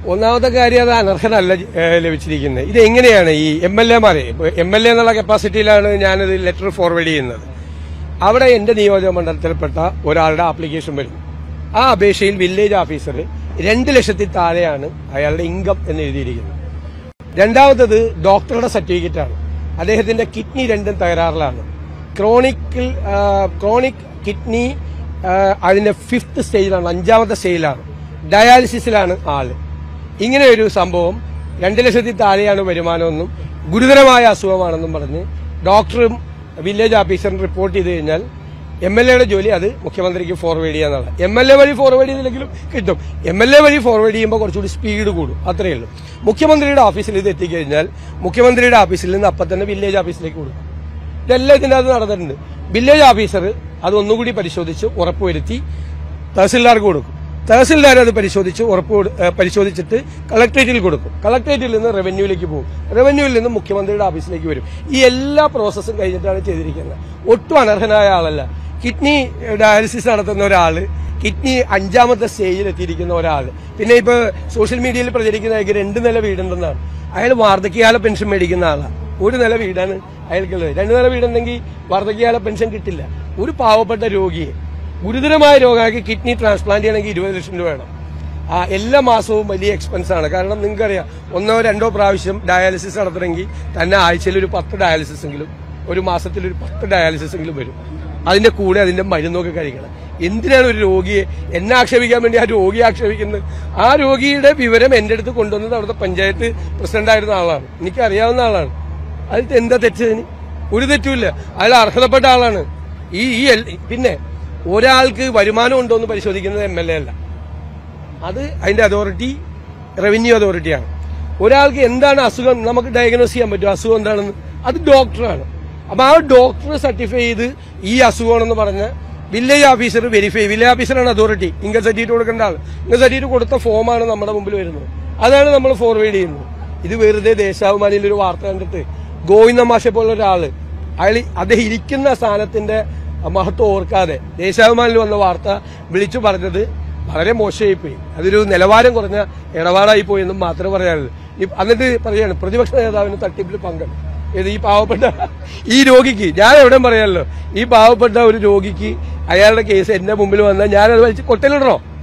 ഒന്നാമത്തെ കാര്യം അത് അനർഹനല്ല ഏഹ്, ലഭിച്ചിരിക്കുന്നത് ഇത് എങ്ങനെയാണ് ഈ എം എൽ എമാരെ എം എൽ എ എന്നുള്ള കപ്പാസിറ്റിയിലാണ് ഞാനത് ലെറ്റർ ഫോർവേഡ് ചെയ്യുന്നത് അവിടെ എന്റെ നിയോജക മണ്ഡലത്തിൽപ്പെട്ട ഒരാളുടെ ആപ്ലിക്കേഷൻ വരും ആ അപേക്ഷയിൽ വില്ലേജ് ഓഫീസർ രണ്ട് ലക്ഷത്തിൽ താഴെയാണ് അയാളുടെ ഇൻകം എന്ന് എഴുതിയിരിക്കുന്നത് രണ്ടാമത്തത് ഡോക്ടറുടെ സർട്ടിഫിക്കറ്റ് ആണ് അദ്ദേഹത്തിന്റെ കിഡ്നി രണ്ടും തകരാറിലാണ് ക്രോണിക്കിൽ ക്രോണിക് കിഡ്നി അതിന്റെ ഫിഫ്ത്ത് സ്റ്റേജിലാണ് അഞ്ചാമത്തെ സ്റ്റേജിലാണ് ഡയാലിസിസിലാണ് ആള് ഇങ്ങനെ ഒരു സംഭവം രണ്ട് ലക്ഷത്തിൽ താഴെയാണ് വരുമാനമെന്നും ഗുരുതരമായ അസുഖമാണെന്നും പറഞ്ഞ് ഡോക്ടറും വില്ലേജ് ഓഫീസറും റിപ്പോർട്ട് ചെയ്ത് കഴിഞ്ഞാൽ എം എൽ എയുടെ ജോലി അത് മുഖ്യമന്ത്രിക്ക് ഫോർവേഡ് ചെയ്യാന്നുള്ള എം എൽ എ വഴി ഫോർവേഡ് ചെയ്തില്ലെങ്കിലും കിട്ടും എം എൽ എ വഴി ഫോർവേഡ് ചെയ്യുമ്പോൾ കുറച്ചുകൂടി സ്പീഡ് കൂടും അത്രയേ ഉള്ളൂ മുഖ്യമന്ത്രിയുടെ ഓഫീസിൽ ഇത് എത്തിക്കഴിഞ്ഞാൽ മുഖ്യമന്ത്രിയുടെ ഓഫീസിൽ നിന്ന് അപ്പം തന്നെ വില്ലേജ് ഓഫീസിലേക്ക് കൊടുക്കും ഇതെല്ലാം ഇതിൻ്റെ അകത്ത് നടന്നിട്ടുണ്ട് വില്ലേജ് ഓഫീസർ അത് ഒന്നുകൂടി പരിശോധിച്ച് ഉറപ്പുവരുത്തി തഹസിൽദാർക്ക് കൊടുക്കും തഹസിൽദാർ അത് പരിശോധിച്ച് ഉറപ്പ് കൊടു- ഏഹ് പരിശോധിച്ചിട്ട് കളക്ടറേറ്റിൽ കൊടുക്കും കളക്ടറേറ്റിൽ നിന്ന് റവന്യൂവിലേക്ക് പോകും റവന്യൂവിൽ നിന്ന് മുഖ്യമന്ത്രിയുടെ ഓഫീസിലേക്ക് വരും ഈ എല്ലാ പ്രോസസ്സും കഴിഞ്ഞിട്ടാണ് ചെയ്തിരിക്കുന്നത് ഒട്ടും അനർഹനായ ആളല്ല കിഡ്നി ഡയാലിസിസ് നടത്തുന്ന ഒരാള് കിഡ്നി അഞ്ചാമത്തെ സ്റ്റേജിൽ എത്തിയിരിക്കുന്ന ഒരാൾ പിന്നെ ഇപ്പൊ സോഷ്യൽ മീഡിയയിൽ പ്രചരിക്കുന്ന അയാൾക്ക് രണ്ട് നില വീടുണ്ടെന്നാണ് അയാൾ വാർദ്ധക്യകാല പെൻഷൻ മേടിക്കുന്ന ആളാണ് ഒരു നില വീടാണ് അയാൾക്കുള്ളത് രണ്ട് നില വീടുണ്ടെങ്കിൽ വാർദ്ധക്യകാല പെൻഷൻ കിട്ടില്ല ഒരു പാവപ്പെട്ട രോഗിയെ ഗുരുതരമായ രോഗമാക്കി കിഡ്നി ട്രാൻസ്പ്ലാന്റ് ചെയ്യണമെങ്കിൽ ഇരുപത് ലക്ഷം രൂപ വേണം ആ എല്ലാ മാസവും വലിയ എക്സ്പെൻസ് ആണ് കാരണം നിങ്ങൾക്കറിയാം ഒന്നോ രണ്ടോ പ്രാവശ്യം ഡയാലിസിസ് നടത്തണമെങ്കിൽ തന്നെ ആഴ്ചയിൽ ഒരു പത്ത് ഡയാലിസിസ് എങ്കിലും ഒരു മാസത്തിൽ ഒരു പത്ത് ഡയാലിസിസ് എങ്കിലും വരും അതിന്റെ കൂടെ അതിന്റെ മരുന്നൊക്കെ കഴിക്കണം എന്തിനാണ് ഒരു രോഗിയെ എന്നെ ആക്ഷേപിക്കാൻ വേണ്ടി ആ രോഗിയെ ആക്ഷേപിക്കുന്നത് ആ രോഗിയുടെ വിവരം എന്റെ അടുത്ത് കൊണ്ടുവന്നത് അവിടുത്തെ പഞ്ചായത്ത് പ്രസിഡന്റ് ആയിരുന്ന ആളാണ് എനിക്ക് അറിയാവുന്ന ആളാണ് അതിൽ എന്താ തെറ്റതിന് ഒരു തെറ്റുമില്ല അയാൾ അർഹതപ്പെട്ട ആളാണ് ഈ ഈ എൽ- പിന്നെ ഒരാൾക്ക് വരുമാനം ഉണ്ടോ എന്ന് പരിശോധിക്കുന്നത് എം എൽ എ അല്ല അത് അതിന്റെ അതോറിറ്റി റവന്യൂ അതോറിറ്റിയാണ് ഒരാൾക്ക് എന്താണ് അസുഖം നമുക്ക് ഡയഗ്നോസ് ചെയ്യാൻ പറ്റും അസുഖം എന്താണെന്ന് അത് ഡോക്ടറാണ് അപ്പൊ ആ ഡോക്ടർ സർട്ടിഫൈ ചെയ്ത് ഈ അസുഖമാണെന്ന് പറഞ്ഞ വില്ലേജ് ഓഫീസർ വെരിഫൈ വില്ലേജ് ഓഫീസറാണ് അതോറിറ്റി ഇൻകം സർട്ടിഫിക്കറ്റ് കൊടുക്കേണ്ട ആൾ ഇൻകം സർട്ടിഫിക്കറ്റ് കൊടുത്ത ഫോമാണ് നമ്മുടെ മുമ്പിൽ വരുന്നത് അതാണ് നമ്മൾ ഫോർവേഡ് ചെയ്യുന്നത് ഇത് വെറുതെ ദേശാഭിമാനിയിൽ ഒരു വാർത്ത കണ്ടിട്ട് ഗോവിന്ദ മാഷെ പോലുള്ള ഒരാള് അയാൾ അദ്ദേഹം ഇരിക്കുന്ന സ്ഥാനത്തിന്റെ മഹത്വം ഓർക്കാതെ ദേശാഭിമാനിൽ വന്ന വാർത്ത വിളിച്ചു പറഞ്ഞത് വളരെ മോശമായിപ്പോയി അതൊരു നിലവാരം കുറഞ്ഞ ഇടപാടായി പോയി എന്നും മാത്രമേ പറയാനുള്ളൂ ഈ- എന്നിട്ട് പറയാണ് പ്രതിപക്ഷ നേതാവിന് തട്ടിപ്പിൽ പങ്കുണ്ട് ഏത് ഈ പാവപ്പെട്ട ഈ രോഗിക്ക് ഞാൻ എവിടെയും പറയാമല്ലോ ഈ പാവപ്പെട്ട ഒരു രോഗിക്ക് അയാളുടെ കേസ് എന്റെ മുമ്പിൽ വന്നാൽ ഞാനത് വലിച്ച് കൊട്ടലിടണോ